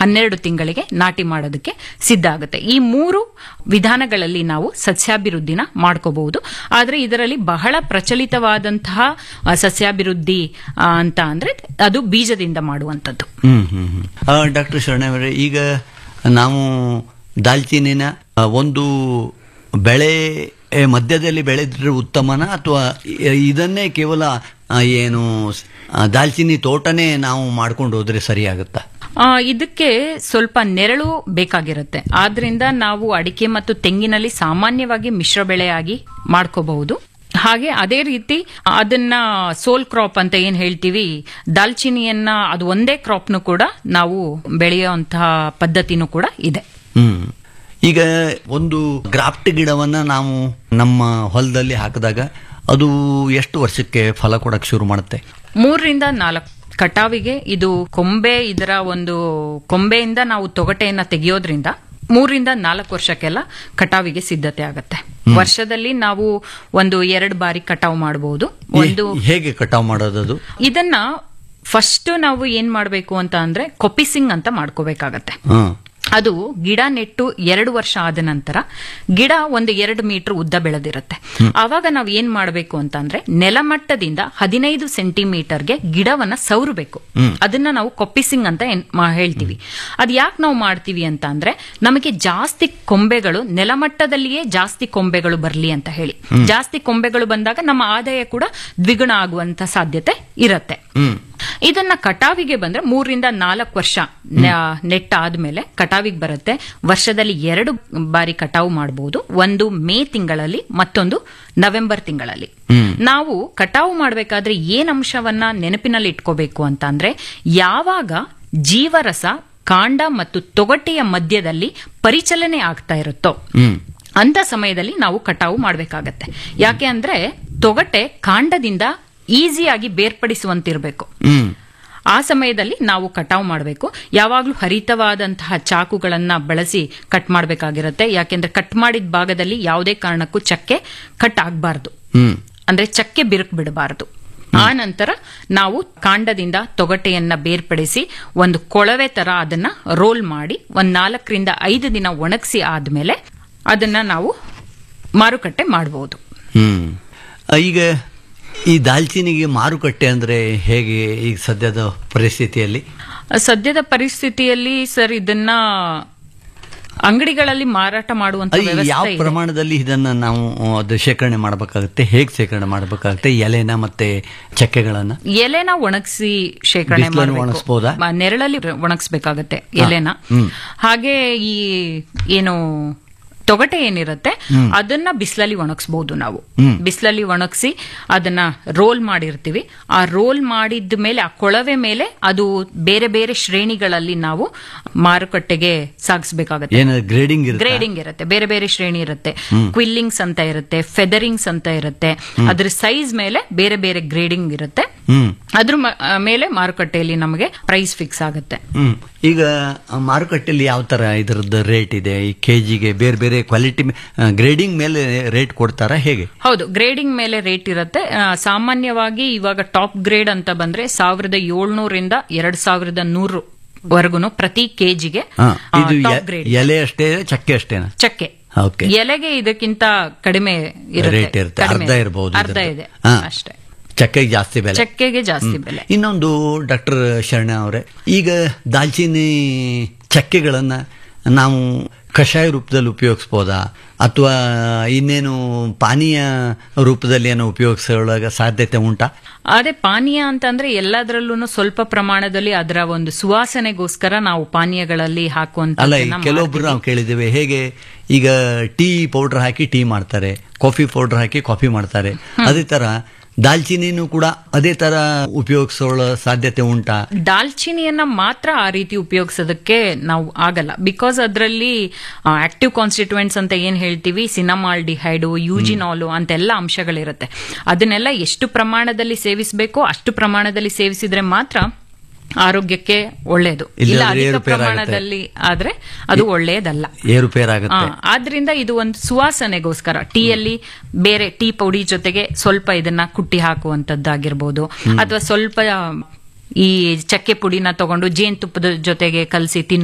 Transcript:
ಹನ್ನೆರಡು ತಿಂಗಳಿಗೆ ನಾಟಿ ಮಾಡೋದಕ್ಕೆ ಸಿದ್ಧ ಆಗುತ್ತೆ ಈ ಮೂರು ವಿಧಾನಗಳಲ್ಲಿ ನಾವು ಸಸ್ಯಾಭಿವೃದ್ಧಿನ ಮಾಡ್ಕೋಬಹುದು ಆದ್ರೆ ಇದರಲ್ಲಿ ಬಹಳ ಪ್ರಚಲಿತವಾದಂತಹ ಆ, ಸಸ್ಯಾಭಿವೃದ್ಧಿ ಆ, ಅಂತ ಅಂದ್ರೆ ಅದು ಬೀಜದಿಂದ ಮಾಡುವಂತದ್ದು ಹ್ಮ್ ಹ್ಮ್ ಹ್ಮ್ ಡಾಕ್ಟರ್ ಶರಣವರೇ ಈಗ ನಾವು ದಾಲ್ಚಿನ್ನಿನ ಆ, ಒಂದು ಬೆಳೆ ಏ, ಮಧ್ಯದಲ್ಲಿ ಬೆಳೆದ್ರೆ ಉತ್ತಮನ ಅಥವಾ ಇದನ್ನೇ ಕೇವಲ ಆ, ಏನು ಆ, ದಾಲ್ಚಿನ್ನಿ ತೋಟನೇ ನಾವು ಮಾಡ್ಕೊಂಡು ಹೋದ್ರೆ ಸರಿಯಾಗುತ್ತಾ ಆ, ಇದಕ್ಕೆ ಸ್ವಲ್ಪ ನೆರಳು ಬೇಕಾಗಿರುತ್ತೆ ಆದ್ರಿಂದ ನಾವು ಅಡಿಕೆ ಮತ್ತು ತೆಂಗಿನಲ್ಲಿ ಸಾಮಾನ್ಯವಾಗಿ ಮಿಶ್ರ ಬೆಳೆಯಾಗಿ ಮಾಡ್ಕೋಬಹುದು ಹಾಗೆ ಅದೇ ರೀತಿ ಅದನ್ನ ಸೋಲ್ ಕ್ರಾಪ್ ಅಂತ ಏನ್ ಹೇಳ್ತೀವಿ ದಾಲ್ಚಿನಿಯನ್ನ ಅದು ಒಂದೇ ಕ್ರಾಪ್ನು ಕೂಡ ನಾವು ಬೆಳೆಯುವಂತಹ ಪದ್ಧತಿನೂ ಕೂಡ ಇದೆ ಹ್ಮ್ ಈಗ ಒಂದು ಗ್ರಾಫ್ಟ್ ಗಿಡವನ್ನ ನಾವು ನಮ್ಮ ಹೊಲದಲ್ಲಿ ಹಾಕಿದಾಗ ಅದು ಎಷ್ಟು ವರ್ಷಕ್ಕೆ ಫಲ ಕೊಡಕ್ಕೆ ಶುರು ಮಾಡುತ್ತೆ ಮೂರರಿಂದ ನಾಲ್ಕು ಕಟಾವಿಗೆ ಇದು ಕೊಂಬೆ ಇದರ ಒಂದು ಕೊಂಬೆಯಿಂದ ನಾವು ತೊಗಟೆಯನ್ನ ತೆಗೆಯೋದ್ರಿಂದ ಮೂರಿಂದ ನಾಲ್ಕು ವರ್ಷಕ್ಕೆಲ್ಲ ಕಟಾವಿಗೆ ಸಿದ್ಧತೆ ಆಗತ್ತೆ ವರ್ಷದಲ್ಲಿ ನಾವು ಒಂದು ಎರಡು ಬಾರಿ ಕಟಾವು ಮಾಡಬಹುದು ಒಂದು ಹೇ- ಹೇಗೆ ಕಟಾವ್ ಮಾಡೋದದು ಇದನ್ನ ಫಸ್ಟ್ ನಾವು ಏನ್ ಮಾಡಬೇಕು ಅಂತ ಅಂದ್ರೆ ಕೊಪಿಸಿಂಗ್ ಅಂತ ಮಾಡ್ಕೋಬೇಕಾಗತ್ತೆ ಹ್ಮ್ ಅದು ಗಿಡ ನೆಟ್ಟು ಎರಡು ವರ್ಷ ಆದ ನಂತರ ಗಿಡ ಒಂದು ಎರಡು ಮೀಟರ್ ಉದ್ದ ಬೆಳೆದಿರುತ್ತೆ ಆವಾಗ ನಾವು ಏನ್ ಮಾಡಬೇಕು ಅಂತ ಅಂದ್ರೆ ನೆಲಮಟ್ಟದಿಂದ ಹದಿನೈದು ಸೆಂಟಿಮೀಟರ್ಗೆ ಗಿಡವನ್ನ ಸೌರಬೇಕು ಅದನ್ನ ನಾವು ಕೊಪ್ಪಿಸಿಂಗ್ ಅಂತ ಏನ್- ಮಾ- ಹೇಳ್ತೀವಿ ಅದ್ ಯಾಕೆ ನಾವು ಮಾಡ್ತೀವಿ ಅಂತ ಅಂದ್ರೆ ನಮಗೆ ಜಾಸ್ತಿ ಕೊಂಬೆಗಳು ನೆಲಮಟ್ಟದಲ್ಲಿಯೇ ಜಾಸ್ತಿ ಕೊಂಬೆಗಳು ಬರಲಿ ಅಂತ ಹೇಳಿ ಜಾಸ್ತಿ ಕೊಂಬೆಗಳು ಬಂದಾಗ ನಮ್ಮ ಆದಾಯ ಕೂಡ ದ್ವಿಗುಣ ಆಗುವಂತ ಸಾಧ್ಯತೆ ಇರತ್ತೆ ಹ್ಮ್ ಇದನ್ನ ಕಟಾವಿಗೆ ಬಂದ್ರೆ ಮೂರರಿಂದ ನಾಲ್ಕು ವರ್ಷ ನ- ನೆಟ್ಟ ಆದ್ಮೇಲೆ ಕಟಾವಿಗೆ ಬರುತ್ತೆ ವರ್ಷದಲ್ಲಿ ಎರಡು ಬಾರಿ ಕಟಾವು ಮಾಡಬಹುದು ಒಂದು ಮೇ ತಿಂಗಳಲ್ಲಿ ಮತ್ತೊಂದು ನವೆಂಬರ್ ತಿಂಗಳಲ್ಲಿ ನಾವು ಕಟಾವು ಮಾಡಬೇಕಾದ್ರೆ ಏನ್ ಅಂಶವನ್ನ ನೆನಪಿನಲ್ಲಿ ಇಟ್ಕೋಬೇಕು ಅಂತ ಅಂದ್ರೆ ಯಾವಾಗ ಜೀವರಸ ಕಾಂಡ ಮತ್ತು ತೊಗಟೆಯ ಮಧ್ಯದಲ್ಲಿ ಪರಿಚಲನೆ ಆಗ್ತಾ ಇರುತ್ತೋ ಹ್ಮ್ ಅಂತ ಸಮಯದಲ್ಲಿ ನಾವು ಕಟಾವು ಮಾಡಬೇಕಾಗತ್ತೆ ಯಾಕೆ ಅಂದ್ರೆ ತೊಗಟೆ ಕಾಂಡದಿಂದ ಈಸಿಯಾಗಿ ಬೇರ್ಪಡಿಸುವಂತಿರಬೇಕು ಹ್ಮ್ ಆ ಸಮಯದಲ್ಲಿ ನಾವು ಕಟಾವು ಮಾಡಬೇಕು ಯಾವಾಗಲೂ ಹರಿತವಾದಂತಹ ಚಾಕುಗಳನ್ನ ಬಳಸಿ ಕಟ್ ಮಾಡಬೇಕಾಗಿರುತ್ತೆ ಯಾಕೆಂದ್ರೆ ಕಟ್ ಮಾಡಿದ ಭಾಗದಲ್ಲಿ ಯಾವುದೇ ಕಾರಣಕ್ಕೂ ಚಕ್ಕೆ ಕಟ್ ಆಗಬಾರ್ದು ಹ್ಮ್ ಅಂದ್ರೆ ಚಕ್ಕೆ ಬಿರುಕು ಬಿಡಬಾರದು ಆ ನಂತರ ನಾವು ಕಾಂಡದಿಂದ ತೊಗಟೆಯನ್ನ ಬೇರ್ಪಡಿಸಿ ಒಂದು ಕೊಳವೆ ತರ ಅದನ್ನ ರೋಲ್ ಮಾಡಿ ಒಂದ್ ನಾಲ್ಕರಿಂದ ಐದು ದಿನ ಒಣಗಿಸಿ ಆದ್ಮೇಲೆ ಅದನ್ನ ನಾವು ಮಾರುಕಟ್ಟೆ ಮಾಡಬಹುದು ಹ್ಮ್ ಆ, ಈಗ ಈ ದಾಲ್ಚಿನಿಗೆ ಮಾರುಕಟ್ಟೆ ಅಂದ್ರೆ ಹೇಗೆ ಈಗ ಸದ್ಯದ ಪರಿಸ್ಥಿತಿಯಲ್ಲಿ ಸದ್ಯದ ಪರಿಸ್ಥಿತಿಯಲ್ಲಿ ಸರ್ ಇದನ್ನ ಅಂಗಡಿಗಳಲ್ಲಿ ಮಾರಾಟ ಮಾಡುವಂತ ಅದು ಯಾವ ವ್ಯವಸ್ಥೆ ಇದೆ. ಪ್ರಮಾಣದಲ್ಲಿ ಇದನ್ನ ನಾವು ಅದು ಶೇಖರಣೆ ಮಾಡಬೇಕಾಗುತ್ತೆ ಹೇಗೆ ಶೇಖರಣೆ ಮಾಡಬೇಕಾಗುತ್ತೆ ಎಲೆನ ಮತ್ತೆ ಚಕ್ಕೆಗಳನ್ನ ಎಲೆನ ಒಣಗಿಸಿ ಶೇಖರಣೆ ಬಿಸ್ಲಲ್ಲಿ ಮಾಡಬೇಕು ಒಣಗಿಸ್ಬೋದಾ? ನೆರಳಲ್ಲಿ ಒಣಗಿಸ್ಬೇಕಾಗತ್ತೆ ಎಲೆನ ಹ್ಮ್. ಹಾಗೆ ಈ ಏನು ತೊಗಟೆ ಏನಿರುತ್ತೆ ಅದನ್ನ ಬಿಸಿಲಲ್ಲಿ ಒಣಗಿಸ್ಬಹುದು ನಾವು ಬಿಸಿಲಲ್ಲಿ ಒಣಗಿಸಿ ಅದನ್ನ ರೋಲ್ ಮಾಡಿರ್ತೀವಿ ಆ ರೋಲ್ ಮಾಡಿದ ಮೇಲೆ ಆ ಕೊಳವೆ ಮೇಲೆ ಅದು ಬೇರೆ ಬೇರೆ ಶ್ರೇಣಿಗಳಲ್ಲಿ ನಾವು ಮಾರುಕಟ್ಟೆಗೆ ಸಾಗಿಸಬೇಕಾಗತ್ತೆ ಏನ ಗ್ರೇಡಿಂಗ್ ಇರುತ್ತೆ ಗ್ರೇಡಿಂಗ್ ಇರುತ್ತೆ ಬೇರೆ ಬೇರೆ ಶ್ರೇಣಿ ಇರುತ್ತೆ ಕ್ವಿಲ್ಲಿಂಗ್ಸ್ ಅಂತ ಇರುತ್ತೆ ಫೆದರಿಂಗ್ಸ್ ಅಂತ ಇರುತ್ತೆ ಅದ್ರ ಸೈಜ್ ಮೇಲೆ ಬೇರೆ ಬೇರೆ ಗ್ರೇಡಿಂಗ್ ಇರುತ್ತೆ ಹ್ಮ್ ಅದ್ರ ಮ- ಆ, ಮೇಲೆ ಮಾರುಕಟ್ಟೆಯಲ್ಲಿ ನಮಗೆ ಪ್ರೈಸ್ ಫಿಕ್ಸ್ ಆಗುತ್ತೆ ಹ್ಮ್ ಈಗ ಆ, ಮಾರುಕಟ್ಟೆಯಲ್ಲಿ ಯಾವ ತರ ಇದರದ್ದು ರೇಟ್ ಇದೆ ಈ ಕೆಜಿಗೆ ಬೇರೆ ಬೇರೆ ಕ್ವಾಲಿಟಿ ಗ್ರೇಡಿಂಗ್ ಮೇಲೆ ರೇಟ್ ಕೊಡ್ತಾರಾ ಹೇಗೆ ಹೌದು ಗ್ರೇಡಿಂಗ್ ಮೇಲೆ ರೇಟ್ ಇರುತ್ತೆ ಆ, ಸಾಮಾನ್ಯವಾಗಿ ಇವಾಗ ಟಾಪ್ ಗ್ರೇಡ್ ಅಂತ ಬಂದ್ರೆ ಸಾವಿರದ ಏಳ್ನೂರಿಂದ ಎರಡ್ ಸಾವಿರದ ನೂರು ವರ್ಗುನು ಪ್ರತಿ ಕೆಜಿಗೆ ಹಾ, ಇದು ಟಾಪ್ ಎ- ಗ್ರೇಡ್ ಎಲೆ ಅಷ್ಟೇ ಚಕ್ಕೆ ಅಷ್ಟೇನಾ ಚಕ್ಕೆ ಓಕೆ ಎಲೆಗೆ ಇದಕ್ಕಿಂತ ಕಡಿಮೆ ರೇಟ್ ಇರುತ್ತೆ ಕಡಿಮೆ. ಅರ್ಧ ಇರಬಹುದು ಅರ್ಧ ಇದೆ ಅಷ್ಟೇ ಚಕ್ಕೆಗೆ ಜಾಸ್ತಿ ಬೆಲೆ ಚಕ್ಕೆಗೆ ಜಾಸ್ತಿ ಬೆಲೆ ಇನ್ನೊಂದು ಡಾಕ್ಟರ್ ಶರಣ ಅವರೇ ಈಗ ದಾಲ್ಚಿನ್ನಿ ಚಕ್ಕೆಗಳನ್ನ ನಾವು ಕಷಾಯ ರೂಪದಲ್ಲಿ ಉಪಯೋಗಿಸ್ಬೋದಾ ಅಥವಾ ಇನ್ನೇನು ಪಾನೀಯ ರೂಪದಲ್ಲಿ ಏನೋ ಉಪಯೋಗಿಸೋಳಗ ಸಾಧ್ಯತೆ ಉಂಟಾ ಅದೇ ಪಾನೀಯ ಅಂತಂದ್ರೆ ಎಲ್ಲದರಲ್ಲೂ ಸ್ವಲ್ಪ ಪ್ರಮಾಣದಲ್ಲಿ ಅದರ ಒಂದು ಸುವಾಸನೆಗೋಸ್ಕರ ನಾವು ಪಾನೀಯಗಳಲ್ಲಿ ಹಾಕುವಂತ ಅಲ್ಲ ಈ ಕೆಲವೊಬ್ರು ನಾವು ಕೇಳಿದ್ದೇವೆ ಹೇಗೆ ಈಗ ಟೀ ಪೌಡರ್ ಹಾಕಿ ಟೀ ಮಾಡ್ತಾರೆ ಕಾಫಿ ಪೌಡರ್ ಹಾಕಿ ಕಾಫಿ ಮಾಡ್ತಾರೆ ಅದೇ ತರ ದಾಲ್ಚಿನಿನೂ ಕೂಡ ಅದೇ ತರ ಉಪಯೋಗಿಸೋಳ ಸಾಧ್ಯತೆ ಉಂಟಾ ದಾಲ್ಚಿನಿಯನ್ನ ಮಾತ್ರ ಆ ರೀತಿ ಉಪಯೋಗಿಸೋದಕ್ಕೆ ನಾವು ಆಗಲ್ಲ ಬಿಕಾಸ್ ಅದರಲ್ಲಿ ಆಕ್ಟಿವ್ ಕಾನ್ಸ್ಟಿಟ್ಯೂಯೆಂಟ್ಸ್ ಅಂತ ಏನ್ ಹೇಳ್ತೀವಿ ಸಿನಮಾಲ್ಡಿಹೈಡು ಯೂಜಿನಾಲು ಅಂತೆಲ್ಲ ಅಂಶಗಳಿರುತ್ತೆ ಅದನ್ನೆಲ್ಲ ಎಷ್ಟು ಪ್ರಮಾಣದಲ್ಲಿ ಸೇವಿಸಬೇಕೋ ಅಷ್ಟು ಪ್ರಮಾಣದಲ್ಲಿ ಸೇವಿಸಿದ್ರೆ ಮಾತ್ರ ಆರೋಗ್ಯಕ್ಕೆ ಒಳ್ಳೆಯದು ಇಲ್ಲ ಇಲ್ಲಾಂದ್ರೆ ಅಧಿಕ ಏರುಪೇರಾಗುತ್ತೆ. ಪ್ರಮಾಣದಲ್ಲಿ ಆದ್ರೆ ಅದು ಒಳ್ಳೆಯದಲ್ಲ ಏರುಪೇರಾಗುತ್ತೆ ಆ, ಆದ್ರಿಂದ ಇದು ಒಂದು ಸುವಾಸನೆಗೋಸ್ಕರ ಟೀಯಲ್ಲಿ ಬೇರೆ ಟೀ ಪೌಡಿ ಜೊತೆಗೆ ಸ್ವಲ್ಪ ಇದನ್ನ ಕುಟ್ಟಿ ಹಾಕುವಂತದ್ದಾಗಿರ್ಬೋದು ಅಥವಾ ಸ್ವಲ್ಪ ಈ ಚಕ್ಕೆ ಪುಡಿನ ತಗೊಂಡು ಜೇನುತುಪ್ಪದ ಜೊತೆಗೆ ಕಲಸಿ